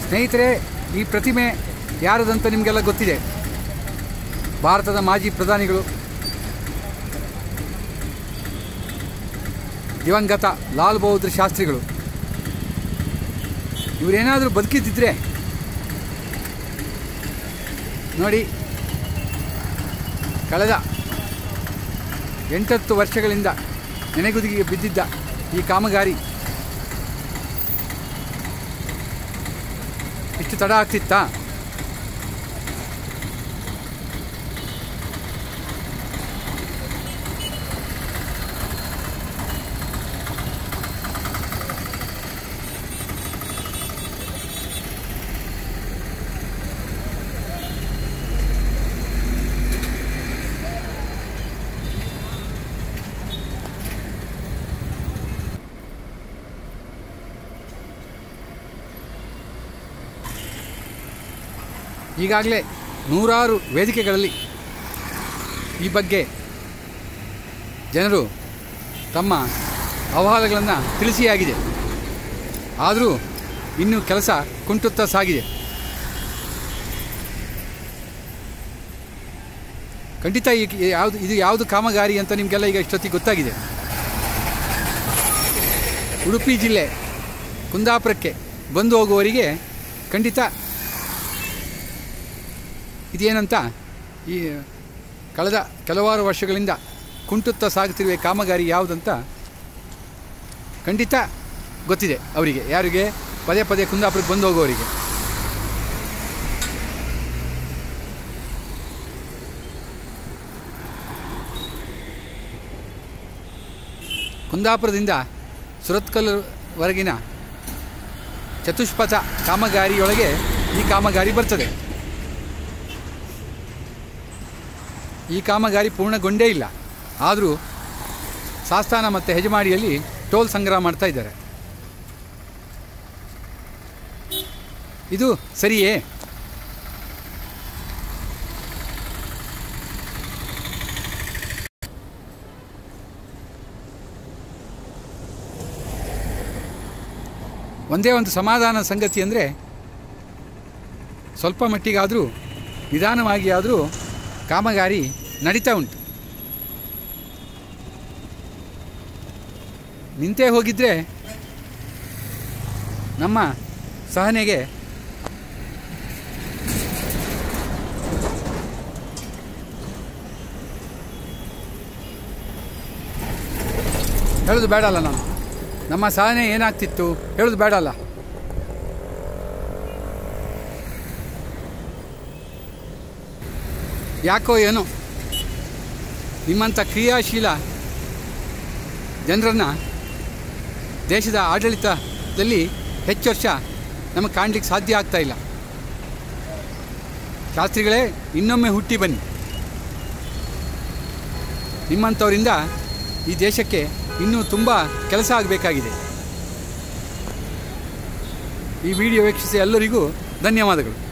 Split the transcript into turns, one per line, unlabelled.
ಸ್ನೇಹಿತರೆ ಈ ಪ್ರತಿಮೆ ಯಾರದಂತ ನಿಮಗೆಲ್ಲ ಗೊತ್ತಿದೆ ಭಾರತದ ಮಾಜಿ ಪ್ರಧಾನಿಗಳು ದಿವಂಗತ ಲಾಲ್ ಬಹದ್ದೂರ್ ಶಾಸ್ತ್ರಿಗಳು ಇವರೇನಾದರೂ ಬದುಕಿದ್ದಿದ್ರೆ ನೋಡಿ ಕಳೆದ ಎಂಟತ್ತು ವರ್ಷಗಳಿಂದ ನೆನೆಗುದಿಗೆ ಬಿದ್ದಿದ್ದ ಈ ಕಾಮಗಾರಿ ಇಷ್ಟು ತಡ ಆಗ್ತಿತ್ತಾ ಈಗಾಗಲೇ ನೂರಾರು ವೇದಿಕೆಗಳಲ್ಲಿ ಈ ಬಗ್ಗೆ ಜನರು ತಮ್ಮ ಅಹವಾಲುಗಳನ್ನು ತಿಳಿಸಿಯಾಗಿದೆ ಆದರೂ ಇನ್ನೂ ಕೆಲಸ ಕುಂಟುತ್ತಾ ಸಾಗಿದೆ ಖಂಡಿತ ಈ ಯಾವುದು ಇದು ಯಾವುದು ಕಾಮಗಾರಿ ಅಂತ ನಿಮಗೆಲ್ಲ ಈಗ ಇಷ್ಟೊತ್ತಿಗೆ ಗೊತ್ತಾಗಿದೆ ಉಡುಪಿ ಜಿಲ್ಲೆ ಕುಂದಾಪುರಕ್ಕೆ ಬಂದು ಹೋಗುವವರಿಗೆ ಖಂಡಿತ ಇದೇನಂತ ಈ ಕಳೆದ ಕೆಲವಾರು ವರ್ಷಗಳಿಂದ ಕುಂಟುತ್ತಾ ಸಾಗುತ್ತಿರುವ ಈ ಕಾಮಗಾರಿ ಯಾವುದಂತ ಖಂಡಿತ ಗೊತ್ತಿದೆ ಅವರಿಗೆ ಯಾರಿಗೆ ಪದೇ ಪದೇ ಕುಂದಾಪುರಕ್ಕೆ ಬಂದು ಹೋಗೋವರಿಗೆ ಕುಂದಾಪುರದಿಂದ ಸುರತ್ಕಲ್ವರೆಗಿನ ಚತುಷ್ಪಥ ಕಾಮಗಾರಿಯೊಳಗೆ ಈ ಕಾಮಗಾರಿ ಬರ್ತದೆ ಈ ಕಾಮಗಾರಿ ಪೂರ್ಣಗೊಂಡೇ ಇಲ್ಲ ಆದರೂ ಸಾಸ್ತಾನ ಮತ್ತು ಹೆಜಮಾಡಿಯಲ್ಲಿ ಟೋಲ್ ಸಂಗ್ರಹ ಮಾಡ್ತಾ ಇದ್ದಾರೆ ಇದು ಸರಿಯೇ ಒಂದೇ ಒಂದು ಸಮಾಧಾನ ಸಂಗತಿ ಅಂದರೆ ಸ್ವಲ್ಪ ಮಟ್ಟಿಗಾದರೂ ನಿಧಾನವಾಗಿ ಆದರೂ ಕಾಮಗಾರಿ ನಡೀತಾ ಉಂಟು ನಿಂತೇ ಹೋಗಿದ್ರೆ ನಮ್ಮ ಸಹನೆಗೆ ಹೇಳೋದು ಬೇಡ ಅಲ್ಲ ನಾನು ನಮ್ಮ ಸಹನೆ ಏನಾಗ್ತಿತ್ತು ಹೇಳೋದು ಬೇಡ ಅಲ್ಲ ಯಾಕೋ ಏನೋ ನಿಮ್ಮಂಥ ಕ್ರಿಯಾಶೀಲ ಜನರನ್ನು ದೇಶದ ಆಡಳಿತದಲ್ಲಿ ಹೆಚ್ಚು ವರ್ಷ ನಮಗೆ ಕಾಣಲಿಕ್ಕೆ ಸಾಧ್ಯ ಆಗ್ತಾ ಇಲ್ಲ ಶಾಸ್ತ್ರಿಗಳೇ ಇನ್ನೊಮ್ಮೆ ಹುಟ್ಟಿ ಬನ್ನಿ ನಿಮ್ಮಂಥವರಿಂದ ಈ ದೇಶಕ್ಕೆ ಇನ್ನೂ ತುಂಬ ಕೆಲಸ ಆಗಬೇಕಾಗಿದೆ ಈ ವಿಡಿಯೋ ವೀಕ್ಷಿಸಿ ಎಲ್ಲರಿಗೂ ಧನ್ಯವಾದಗಳು